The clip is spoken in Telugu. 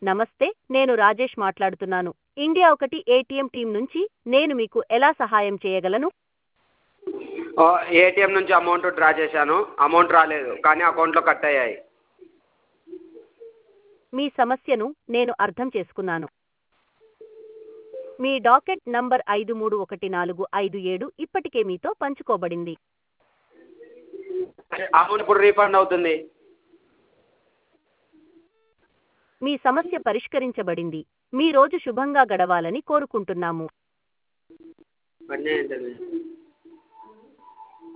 నమస్తే నేను రాజేష్ మాట్లాడుతున్నాను ఇండియా ఒకటి ఏటీఎం టీం నుంచి నేను మీకు ఎలా సహాయం చేయగలను ఏటీఎం నుంచి అమౌంట్ డ్రా చేశాను అమౌంట్ రాలేదు కానీ అకౌంట్లో కట్ అయ్యాయి మీ సమస్యను నేను అర్థం చేసుకున్నాను మీ డాకెట్ నంబర్ ఐదు మూడు ఒకటి నాలుగు ఐదు ఏడు ఇప్పటికే మీతో పంచుకోబడింది అమౌంట్ ఇప్పుడు రీఫండ్ అవుతుంది మీ సమస్య పరిష్కరించబడింది మీ రోజు శుభంగా గడవాలని కోరుకుంటున్నాము అన్నీ ఏంటండి